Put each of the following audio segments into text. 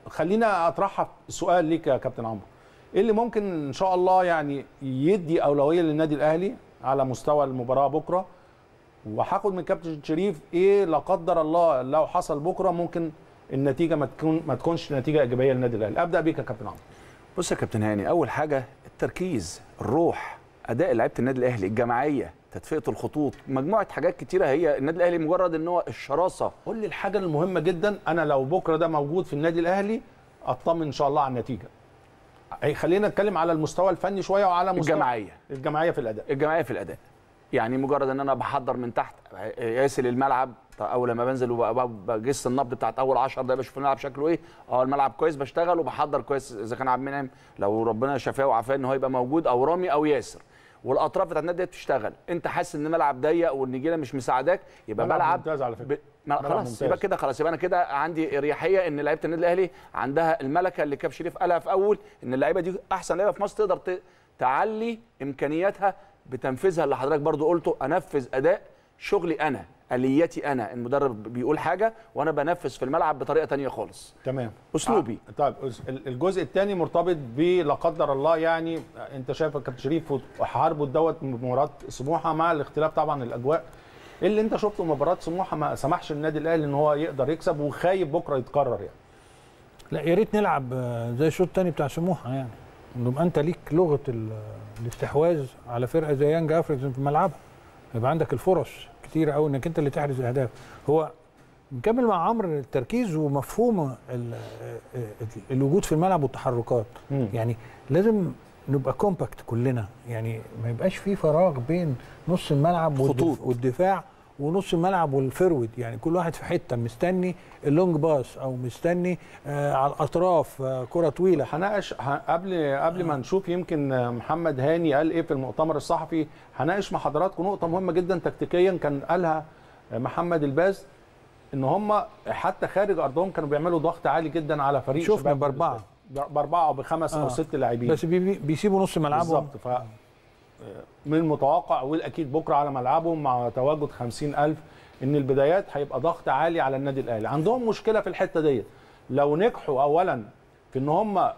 خلينا اطرحها سؤال ليك يا كابتن عمرو ايه اللي ممكن ان شاء الله يعني يدي اولويه للنادي الاهلي على مستوى المباراه بكره وهاخد من كابتن شريف ايه لا قدر الله لو حصل بكره ممكن النتيجه ما تكون ما تكونش نتيجه ايجابيه للنادي الاهلي ابدا بيك يا كابتن عمرو بص يا كابتن هاني اول حاجه التركيز الروح اداء لعيبه النادي الاهلي الجماعيه تدفئه الخطوط مجموعه حاجات كتيره هي النادي الاهلي مجرد ان هو الشراسه قول لي الحاجه المهمه جدا انا لو بكره ده موجود في النادي الاهلي اطمن ان شاء الله على النتيجه أي خلينا نتكلم على المستوى الفني شويه وعلى مستوى الجماعيه الجماعيه في الاداء الجماعيه في الاداء يعني مجرد ان انا بحضر من تحت ياسل الملعب اول ما بنزل وبجس النبض بتاعت اول 10 دقايق بشوف الملعب شكله ايه اه الملعب كويس بشتغل وبحضر كويس اذا كان عبد المنعم لو ربنا شفاه وعافاه ان هو يبقى موجود او رامي او ياسر والاطراف بتاعت النادي بتشتغل انت حاسس ان الملعب ضيق والنجيله مش مساعداك يبقى ملعب ملعب ممتاز على فكرة. ب... ما ملعب خلاص ممتاز. يبقى كده خلاص يبقى انا كده عندي اريحيه ان لعيبه النادي الاهلي عندها الملكه اللي كاب شريف قالها في اول ان اللعيبه دي احسن لعيبه في مصر تقدر ت... تعلي امكانياتها بتنفيذها اللي حضرتك برضو قلته انفذ اداء شغلي انا اليتي انا المدرب بيقول حاجه وانا بنفذ في الملعب بطريقه تانية خالص تمام أسلوبي. آه، طيب أس- ال- الجزء الثاني مرتبط ب لا قدر الله يعني انت شايف يا كابتن شريف حاربه دوت مباراه سموحه مع الاختلاف طبعا الاجواء ايه اللي انت شفته مباراه سموحه ما سمحش النادي الاهلي ان هو يقدر يكسب وخايف بكره يتكرر يعني لا يا ريت نلعب آه، زي الشوط الثاني بتاع سموحه يعني نبقى انت ليك لغه ال- الاستحواذ على فرقه زي يانج افريكا في ملعبها يبقى عندك الفرص كتيره قوي انك انت اللي تحرز الاهداف هو نكمل مع عمرو التركيز ومفهوم ال- آه، الوجود في الملعب والتحركات مم. يعني لازم نبقى كومباكت كلنا يعني ما يبقاش في فراغ بين نص الملعب والدف- خطوط. والدفاع ونص الملعب والفرود يعني كل واحد في حته مستني اللونج باس او مستني آه على الاطراف آه كره طويله هناقش ه- قبل قبل ما نشوف يمكن محمد هاني قال ايه في المؤتمر الصحفي هناقش مع حضراتكم نقطه مهمه جدا تكتيكيا كان قالها محمد الباز ان هم حتى خارج ارضهم كانوا بيعملوا ضغط عالي جدا على فريق شفنا شباب باربعه باربعه او بخمس او آه. ست لاعبين بس بي- بي- بيسيبوا نص ملعبهم بالظبط ف من المتوقع والاكيد بكره على ملعبهم مع تواجد 50000 ان البدايات هيبقى ضغط عالي على النادي الاهلي عندهم مشكله في الحته ديت لو نجحوا اولا في ان هم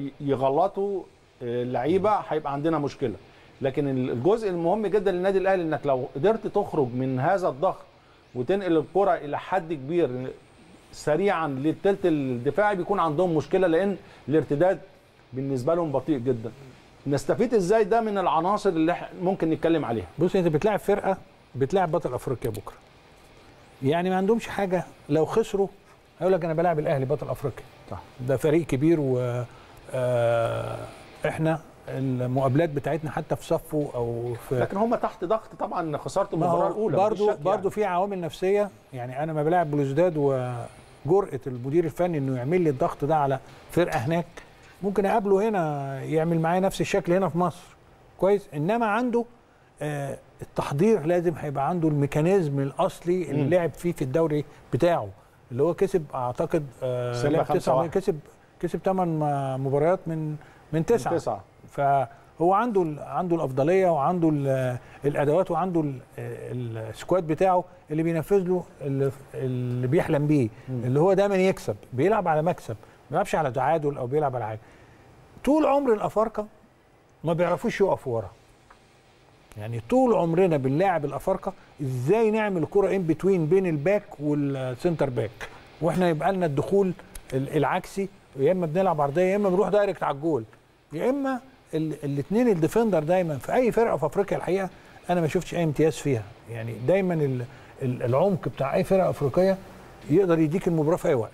يغلطوا اللعيبه هيبقى عندنا مشكله لكن الجزء المهم جدا للنادي الاهلي انك لو قدرت تخرج من هذا الضغط وتنقل الكره الى حد كبير سريعا للثلث الدفاعي بيكون عندهم مشكله لان الارتداد بالنسبه لهم بطيء جدا نستفيد ازاي ده من العناصر اللي إحنا ممكن نتكلم عليها بص انت بتلاعب فرقه بتلاعب بطل افريقيا بكره يعني ما عندهمش حاجه لو خسروا هيقول لك انا بلاعب الاهلي بطل افريقيا صح. ده فريق كبير و آه، احنا المقابلات بتاعتنا حتى في صفه او في لكن هم تحت ضغط طبعا خساره ما المباراه هو الاولى برضو مفيش شك برضو يعني. في عوامل نفسيه يعني انا ما بلاعب بلوزداد وجرأه المدير الفني انه يعمل لي الضغط ده على فرقه هناك ممكن اقابله هنا يعمل معايا نفس الشكل هنا في مصر كويس انما عنده آه التحضير لازم هيبقى عنده الميكانيزم الاصلي اللي مم. لعب فيه في الدوري بتاعه اللي هو كسب اعتقد آه سيمبا لعب خمسة تسعة واحد. كسب كسب ثمان مباريات من من تسعه تسعه فهو عنده ال- عنده الافضليه وعنده ال- الادوات وعنده ال- السكواد بتاعه اللي بينفذ له اللي, اللي بيحلم بيه اللي هو دايما يكسب بيلعب على مكسب ما بيلعبش على تعادل او بيلعب على حاجه طول عمر الافارقه ما بيعرفوش يقفوا ورا يعني طول عمرنا بنلاعب الافارقه ازاي نعمل كره ان بتوين بين الباك والسنتر باك واحنا يبقى لنا الدخول ال- العكسي يا اما بنلعب عرضيه يا اما بنروح دايركت على الجول يا اما الاثنين الديفندر دايما في اي فرقه في افريقيا الحقيقه انا ما شفتش اي امتياز فيها يعني دايما ال- ال- العمق بتاع اي فرقه افريقيه يقدر يديك المباراه في اي وقت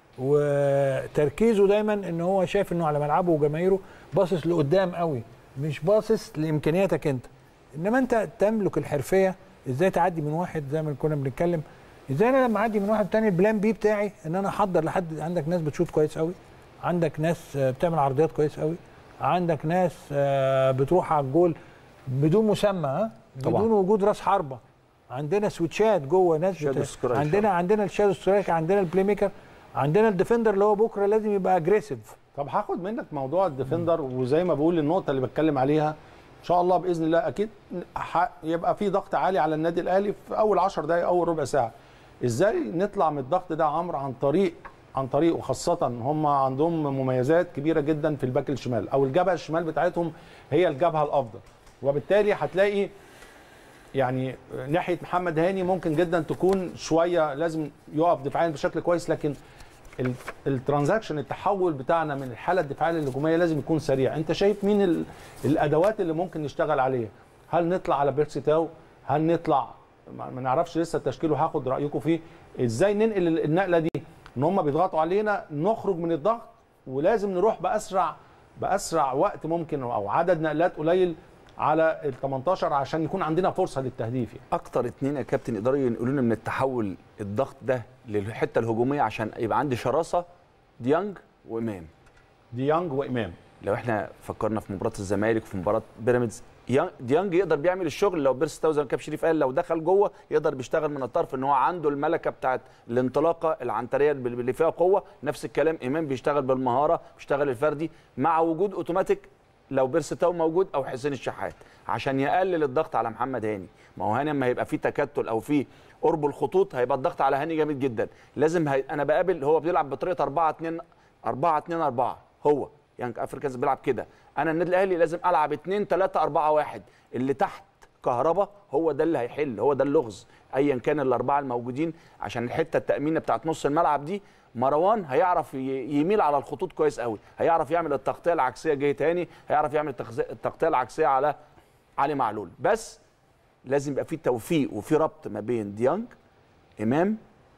وتركيزه دايما ان هو شايف انه على ملعبه وجماهيره باصص لقدام قوي مش باصص لامكانياتك انت انما انت تملك الحرفيه ازاي تعدي من واحد زي ما كنا بنتكلم ازاي انا لما اعدي من واحد تاني البلان بي بتاعي ان انا احضر لحد عندك ناس بتشوط كويس قوي عندك ناس آه، بتعمل عرضيات كويس قوي عندك ناس آه، بتروح على الجول بدون مسمى ها طبعاً. بدون وجود راس حربه عندنا سويتشات جوه ناس شادو بت... سترايكر. عندنا عندنا الشادو سترايك عندنا البلاي ميكر عندنا الديفندر اللي هو بكره لازم يبقى اجريسيف طب هاخد منك موضوع الديفندر وزي ما بقول النقطه اللي بتكلم عليها ان شاء الله باذن الله اكيد ح- يبقى في ضغط عالي على النادي الاهلي في اول 10 دقائق اول ربع ساعه ازاي نطلع من الضغط ده يا عمرو عن طريق عن طريق وخاصه هم عندهم مميزات كبيره جدا في الباك الشمال او الجبهه الشمال بتاعتهم هي الجبهه الافضل وبالتالي هتلاقي يعني ناحيه محمد هاني ممكن جدا تكون شويه لازم يقف دفاعيا بشكل كويس لكن ال- الترانزاكشن التحول بتاعنا من الحاله الدفاعيه للهجوميه لازم يكون سريع انت شايف مين ال- الادوات اللي ممكن نشتغل عليها هل نطلع على بيرسي تاو هل نطلع ما ما نعرفش لسه التشكيل وهاخد رايكم فيه ازاي ننقل ال- النقله دي ان هم بيضغطوا علينا نخرج من الضغط ولازم نروح باسرع باسرع وقت ممكن او عدد نقلات قليل على ال 18 عشان يكون عندنا فرصه للتهديف يعني. اكتر اتنين يا كابتن يقدروا ينقلوا لنا من التحول الضغط ده للحته الهجوميه عشان يبقى عندي شراسه ديانج وامام ديانج وامام لو احنا فكرنا في مباراه الزمالك في مباراه بيراميدز يان- ديانج يقدر بيعمل الشغل لو بيرس تاو زي ما كابتن شريف قال لو دخل جوه يقدر بيشتغل من الطرف ان هو عنده الملكه بتاعت الانطلاقه العنتريه اللي اللي فيها قوه نفس الكلام امام بيشتغل بالمهاره بيشتغل الفردي مع وجود اوتوماتيك لو بيرس تاو موجود او حسين الشحات عشان يقلل الضغط على محمد هاني ما هو هاني لما هيبقى في تكتل او في قرب الخطوط هيبقى الضغط على هاني جامد جدا لازم هي... انا بقابل هو بيلعب بطريقه 4 2 4 2 4 هو يعني افريكانز بيلعب كده انا النادي الاهلي لازم العب 2 3 4 1 اللي تحت كهربا هو ده اللي هيحل هو ده اللغز ايا كان الاربعه الموجودين عشان الحته التامينه بتاعت نص الملعب دي مروان هيعرف ي- يميل على الخطوط كويس قوي هيعرف يعمل التغطيه العكسيه جاي تاني هيعرف يعمل التغذية- التغطيه العكسيه على علي معلول بس لازم يبقى في توفيق وفي ربط ما بين ديانج امام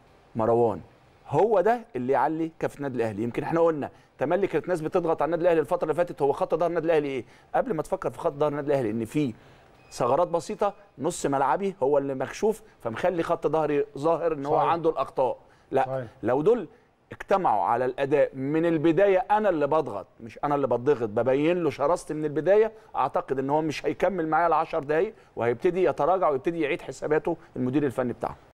مروان هو ده اللي يعلي كفه النادي الاهلي يمكن احنا قلنا تملي كانت ناس بتضغط على النادي الاهلي الفتره اللي فاتت هو خط ظهر النادي الاهلي ايه قبل ما تفكر في خط ظهر النادي الاهلي ان في ثغرات بسيطه نص ملعبي هو اللي مكشوف فمخلي خط ظهري ظاهر ان هو صحيح. عنده الاخطاء لا صحيح. لو دول اجتمعوا على الاداء من البدايه انا اللي بضغط مش انا اللي بضغط ببين له شراستي من البدايه اعتقد ان هو مش هيكمل معايا ال 10 دقايق وهيبتدي يتراجع ويبتدي يعيد حساباته المدير الفني بتاعه